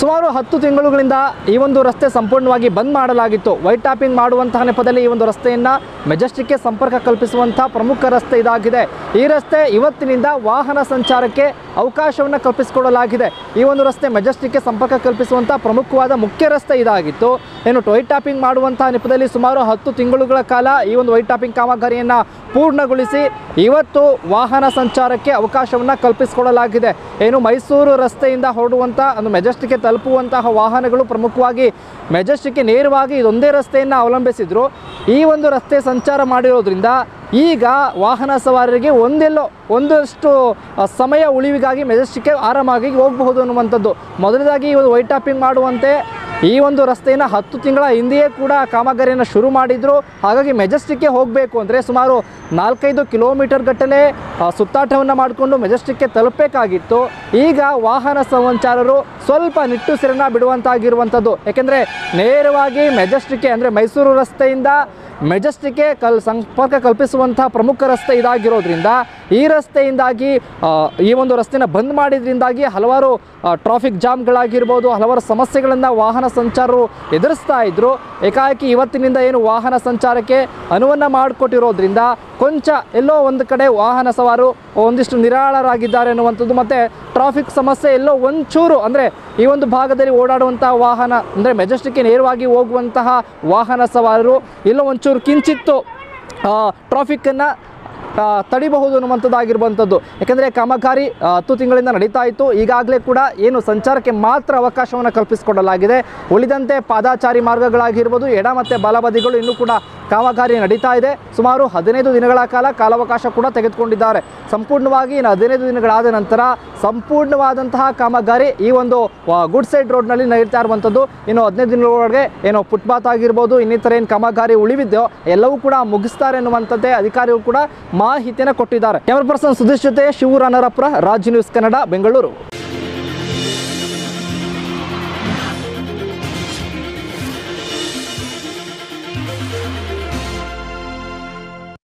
ಸುಮಾರು ಹತ್ತು ತಿಂಗಳುಗಳಿಂದ ಈ ಒಂದು ರಸ್ತೆ ಸಂಪೂರ್ಣವಾಗಿ ಬಂದ್ ಮಾಡಲಾಗಿತ್ತು ವೈಟ್ ಟಾಪಿಂಗ್ ಮಾಡುವಂತಹ ನೆಪದಲ್ಲಿ ಈ ಒಂದು ರಸ್ತೆಯನ್ನು ಮೆಜೆಸ್ಟಿಕ್ಗೆ ಸಂಪರ್ಕ ಕಲ್ಪಿಸುವಂಥ ಪ್ರಮುಖ ರಸ್ತೆ ಇದಾಗಿದೆ ಈ ರಸ್ತೆ ಇವತ್ತಿನಿಂದ ವಾಹನ ಸಂಚಾರಕ್ಕೆ ಅವಕಾಶವನ್ನು ಕಲ್ಪಿಸಿಕೊಡಲಾಗಿದೆ ಈ ಒಂದು ರಸ್ತೆ ಮೆಜೆಸ್ಟಿಕ್ಗೆ ಸಂಪರ್ಕ ಕಲ್ಪಿಸುವಂಥ ಪ್ರಮುಖವಾದ ಮುಖ್ಯ ರಸ್ತೆ ಇದಾಗಿತ್ತು ಏನು ವೈಟ್ ಟಾಪಿಂಗ್ ಮಾಡುವಂತಹ ನೆಪದಲ್ಲಿ ಸುಮಾರು ಹತ್ತು ತಿಂಗಳುಗಳ ಕಾಲ ಈ ಒಂದು ವೈಟ್ ಟಾಪಿಂಗ್ ಕಾಮಗಾರಿಯನ್ನು ಪೂರ್ಣಗೊಳಿಸಿ ಇವತ್ತು ವಾಹನ ಸಂಚಾರಕ್ಕೆ ಅವಕಾಶವನ್ನು ಕಲ್ಪಿಸಿಕೊಡಲಾಗಿದೆ ಏನು ಮೈಸೂರು ರಸ್ತೆಯಿಂದ ಹೊರಡುವಂಥ ಒಂದು ಮೆಜೆಸ್ಟಿಕ್ಗೆ ತಲುಪುವಂತಹ ವಾಹನಗಳು ಪ್ರಮುಖವಾಗಿ ಮೆಜೆಸ್ಟಿಕ್ಗೆ ನೇರವಾಗಿ ಇದೊಂದೇ ರಸ್ತೆಯನ್ನು ಅವಲಂಬಿಸಿದ್ರು ಈ ಒಂದು ರಸ್ತೆ ಸಂಚಾರ ಮಾಡಿರೋದ್ರಿಂದ ಈಗ ವಾಹನ ಸವಾರರಿಗೆ ಒಂದೆಲ್ಲೋ ಒಂದಷ್ಟು ಆ, ಸಮಯ ಉಳಿವಿಗಾಗಿ ಮೆಜೆಸ್ಟಿಕ್ಗೆ ಆರಾಮಾಗಿ ಹೋಗಬಹುದು ಅನ್ನುವಂಥದ್ದು ಮೊದಲದಾಗಿ ಈ ಒಂದು ವೈಟ್ ಟಾಪಿಂಗ್ ಮಾಡುವಂತೆ ಈ ಒಂದು ರಸ್ತೆಯನ್ನು ಹತ್ತು ತಿಂಗಳ ಹಿಂದೆಯೇ ಕೂಡ ಕಾಮಗಾರಿಯನ್ನು ಶುರು ಮಾಡಿದ್ರು ಹಾಗಾಗಿ ಮೆಜೆಸ್ಟಿಕ್ಗೆ ಹೋಗಬೇಕು ಅಂದರೆ ಸುಮಾರು ನಾಲ್ಕೈದು ಕಿಲೋಮೀಟರ್ ಗಟ್ಟಲೆ ಆ, ಸುತ್ತಾಟವನ್ನು ಮಾಡಿಕೊಂಡು ಮೆಜೆಸ್ಟಿಕ್ಗೆ ತಲುಪಬೇಕಾಗಿತ್ತು ಈಗ ವಾಹನ ಸಂಚಾರರು ಸ್ವಲ್ಪ ನಿಟ್ಟುಸಿರನ್ನ ಬಿಡುವಂತಾಗಿರುವಂಥದ್ದು ಯಾಕೆಂದರೆ ನೇರವಾಗಿ ಮೆಜೆಸ್ಟಿಕ್ಗೆ ಅಂದರೆ ಮೈಸೂರು ರಸ್ತೆಯಿಂದ ಮೆಜೆಸ್ಟಿಕ್ಗೆ ಕಲ್ ಸಂಪರ್ಕ ಕಲ್ಪಿಸುವಂಥ ಪ್ರಮುಖ ರಸ್ತೆ ಇದಾಗಿರೋದ್ರಿಂದ ಈ ರಸ್ತೆಯಿಂದಾಗಿ ಆ, ಈ ಒಂದು ರಸ್ತೆನ ಬಂದ್ ಮಾಡಿದ್ರಿಂದಾಗಿ ಹಲವಾರು ಟ್ರಾಫಿಕ್ ಜಾಮ್ಗಳಾಗಿರ್ಬೋದು ಹಲವಾರು ಸಮಸ್ಯೆಗಳನ್ನು ವಾಹನ ಸಂಚಾರರು ಎದುರಿಸ್ತಾ ಇದ್ದರು ಏಕಾಏಕಿ ಇವತ್ತಿನಿಂದ ಏನು ವಾಹನ ಸಂಚಾರಕ್ಕೆ ಅನುವನ್ನು ಮಾಡಿಕೊಟ್ಟಿರೋದ್ರಿಂದ ಕೊಂಚ ಎಲ್ಲೋ ಒಂದು ಕಡೆ ವಾಹನ ಸವಾರು ಒಂದಿಷ್ಟು ನಿರಾಳರಾಗಿದ್ದಾರೆ ಅನ್ನುವಂಥದ್ದು ಮತ್ತು ಟ್ರಾಫಿಕ್ ಸಮಸ್ಯೆ ಎಲ್ಲೋ ಒಂಚೂರು ಅಂದರೆ ಈ ಒಂದು ಭಾಗದಲ್ಲಿ ಓಡಾಡುವಂತಹ ವಾಹನ ಅಂದರೆ ಮೆಜೆಸ್ಟಿಕ್ಗೆ ನೇರವಾಗಿ ಹೋಗುವಂತಹ ವಾಹನ ಸವಾರರು ಎಲ್ಲೋ ಒಂಚೂರು ಕಿಂಚಿತ್ತು ಟ್ರಾಫಿಕ್ಕನ್ನು ತಡಿಬಹುದು ಅನ್ನುವಂಥದ್ದಾಗಿರುವಂಥದ್ದು ಯಾಕೆಂದರೆ ಕಾಮಗಾರಿ ಆ, ಹತ್ತು ತಿಂಗಳಿಂದ ನಡೀತಾ ಇತ್ತು ಈಗಾಗಲೇ ಕೂಡ ಏನು ಸಂಚಾರಕ್ಕೆ ಮಾತ್ರ ಅವಕಾಶವನ್ನು ಕಲ್ಪಿಸಿಕೊಡಲಾಗಿದೆ ಉಳಿದಂತೆ ಪಾದಾಚಾರಿ ಮಾರ್ಗಗಳಾಗಿರ್ಬೋದು ಎಡ ಮತ್ತು ಬಲಬದಿಗಳು ಇನ್ನೂ ಕೂಡ ಕಾಮಗಾರಿ ನಡೀತಾ ಇದೆ ಸುಮಾರು ಹದಿನೈದು ದಿನಗಳ ಕಾಲ ಕಾಲಾವಕಾಶ ಕೂಡ ತೆಗೆದುಕೊಂಡಿದ್ದಾರೆ ಸಂಪೂರ್ಣವಾಗಿ ಇನ್ನು ಹದಿನೈದು ದಿನಗಳಾದ ನಂತರ ಸಂಪೂರ್ಣವಾದಂತಹ ಕಾಮಗಾರಿ ಈ ಒಂದು ಗುಡ್ ಸೈಡ್ ರೋಡ್ನಲ್ಲಿ ನಡೀತಾ ಇರುವಂಥದ್ದು ಇನ್ನು ಹದಿನೈದು ದಿನಗಳೊಳಗೆ ಏನು ಫುಟ್ಪಾತ್ ಆಗಿರ್ಬೋದು ಇನ್ನಿತರ ಏನು ಕಾಮಗಾರಿ ಉಳಿವಿದೆಯೋ ಎಲ್ಲವೂ ಕೂಡ ಮುಗಿಸ್ತಾರೆ ಅನ್ನುವಂಥದ್ದೇ ಅಧಿಕಾರಿಗಳು ಕೂಡ ಮಾಹಿತಿಯನ್ನು ಕೊಟ್ಟಿದ್ದಾರೆ ಕ್ಯಾಮರಾ ಪರ್ಸನ್ ಸುಧೀಶ್ ಜೊತೆ ಶಿವರಾನರಪುರ ರಾಜ್ ನ್ಯೂಸ್ ಕನ್ನಡ ಬೆಂಗಳೂರು